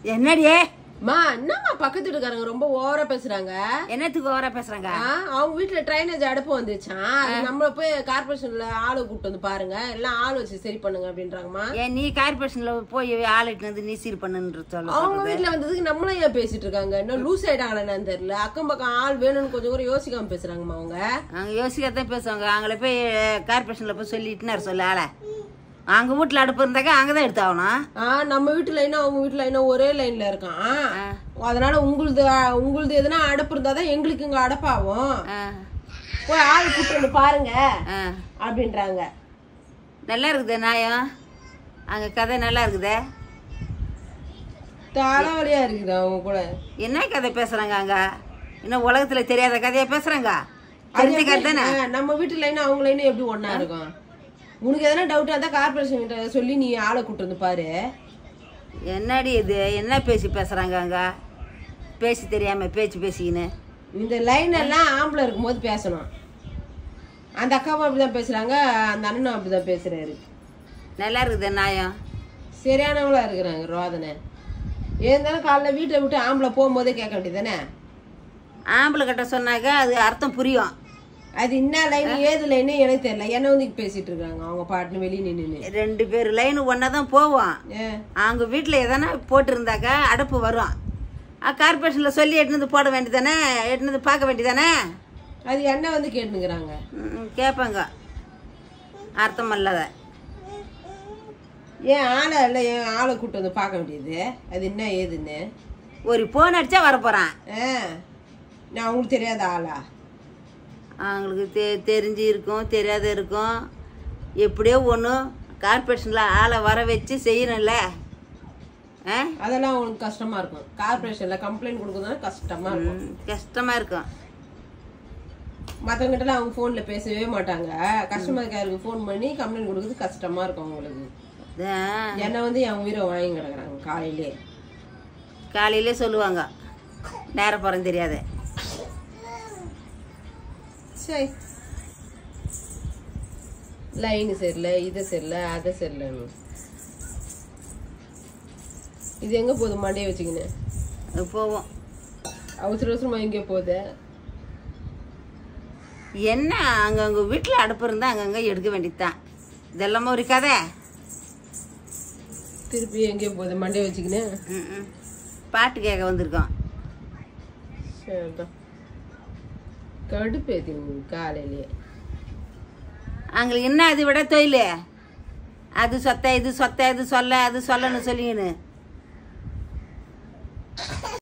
என்னடியே மா என்னம்மா பக்கத்து வீட்டுக்காரங்க ரொம்ப ஓவரா பேசுறாங்க என்னத்துக்கு ஓவரா பேசுறாங்க ஆ, அவங்க வீட்டுல ட்ரைனேஜ் அடுப்பு வந்துச்சான் அது நம்மள போய் கார்பரேஷன்ல ஆளு கூப்பிட்டு வந்து பாருங்க எல்லாம் ஆள் வச்சு சரி பண்ணுங்க அப்படின்றாங்கம்மா ஏன் நீ கார்பரேஷன்ல போய் ஆளுட்டு வந்து நீ சீர் பண்ணுன்ற சொல்ல அவங்க வீட்டுல வந்ததுக்கு நம்மளும் ஏன் பேசிட்டு இருக்காங்க இன்னும் லூஸ் ஆயிட்டாங்களா என்னன்னு தெரியல அக்கம் பக்கம் ஆள் வேணும்னு கொஞ்சம் கூட யோசிக்காம பேசுறாங்கம்மா அவங்க அவங்க யோசிக்கத்தான் பேசுவாங்க அவங்கள போய் கார்பரேஷன்ல போய் சொல்லிட்டுனாரு சொல்ல ஆளை அவங்க வீட்டுல அடுப்பு இருந்தாக்கா அங்கதான் எடுத்து ஆகணும் ஆ நம்ம வீட்டு லைனா அவங்க வீட்டு லைனா ஒரே லைன்ல இருக்கான் அதனால உங்களுது உங்களுது எதுனா அடப்பு இருந்தாதான் எங்களுக்கு இங்க அடப்பாகும் ஆ, போய் ஆள் கூப்பிட்டு வந்து பாருங்க ஆ. அப்படின்றாங்க நல்லா இருக்குதே நியாயம் அங்க கதை நல்லா இருக்குதே தலைவலியா இருக்குது அவங்க கூட என்ன கதை பேசுறாங்க அங்க இன்னும் உலகத்துல தெரியாத கதையா பேசுறாங்க தெரிஞ்ச கதை தானே ஆ, நம்ம வீட்டு லைன் அவங்க லைன் எப்படி ஒண்ணா இருக்கும் உனக்கு எதனா டவுட்டா இருந்தா கார்பரேஷன் கிட்ட சொல்லி நீ ஆளை கூட்டு வந்து பாரு என்னடி இது என்ன பேசி பேசுறாங்க அங்க பேசி தெரியாம பேச்சு பேசிக்கின்னு இந்த லைன் எல்லாம் ஆம்பளை இருக்கும்போது பேசணும் அந்த அக்காவும் அப்படிதான் பேசுறாங்க அந்த அண்ணனும் அப்படிதான் பேசுறாரு நல்லா இருக்குதே நியாயம் சரியானவங்களா இருக்கிறாங்க ரோதனை இருந்தாலும் காலைல வீட்டை விட்டு ஆம்பளை போகும்போதே கேட்க வேண்டியதானே ஆம்பளை கிட்ட சொன்னாக்க அது அர்த்தம் புரியும் அது என்ன லைன் ஏது லைன்னு எனக்கு தெரியல என்ன வந்து பேசிட்டு இருக்காங்க அவங்க பாட்டுன்னு வெளியே நின்று ரெண்டு பேர் லைன் ஒன்றா தான் போவோம் அவங்க வீட்டில் எதனா போட்டிருந்தாக்கா அடுப்பு வரும் கார்பரேஷனில் சொல்லி எட்டுனது வந்து போட வேண்டியதானே எட்டுனது வந்து பார்க்க வேண்டியதானே அது என்ன வந்து கேட்டுனுக்குறாங்க ம், கேட்பாங்க அர்த்தம் இல்லாத ஏன் ஆளை இல்லை ஏன் ஆளை கூட்டு வந்து பார்க்க வேண்டியது அது என்ன ஏதுன்னு ஒரு ஃபோன் அடித்தா வரப்போகிறான் ஆ நான் அவங்களுக்கு தெரியாத ஆளா அவங்களுக்கு தெ தெரிஞ்சு இருக்கும் தெரியாத இருக்கும் எப்படியோ ஒன்று கார்பரேஷனில் ஆளை வர வச்சு செய்யணும்ல ஆ அதெல்லாம் அவங்களுக்கு கஷ்டமா இருக்கும் கார்பரேஷன்ல கம்ப்ளைண்ட் கொடுக்கறதுனால கஷ்டமா இருக்கும் ம், கஷ்டமா இருக்கும் மற்றவங்கிட்டலாம் அவங்க ஃபோனில் பேசவே மாட்டாங்க கஸ்டமர் கேருக்கு ஃபோன் பண்ணி கம்ப்ளைண்ட் கொடுக்குறது கஷ்டமா இருக்கும் அவங்களுக்கு அதான் என்னை வந்து என் உயிரை வாங்கி கிடக்குறாங்க காலையிலே காலையிலே சொல்லுவாங்க நேரம் போகிறேன் தெரியாது சரி லைன் சரியில்லை இது சரியில்லை அது சரியில்லைன்னு இது எங்க போகுது மண்டையை வச்சுக்கின்னு அது போவோம் அவசர அவசரமா எங்கே போகுது என்ன அங்கங்க வீட்டில் அடுப்பு இருந்தால் அங்கங்கே எடுக்க வேண்டியதுதான் இதெல்லாம் ஒரு கதை திருப்பி எங்கே போகுது மண்டையை வச்சுக்கின்னு ம், ம். பாட்டு கேட்க வந்திருக்கோம் சரிதான் கடுப்பு ஏற்றிங்க காலையிலேயே அவங்களுக்கு என்ன அதை விட தொழில் அது சொத்த இது சொத்த இது சொல்ல அது சொல்லன்னு சொல்லிங்கன்னு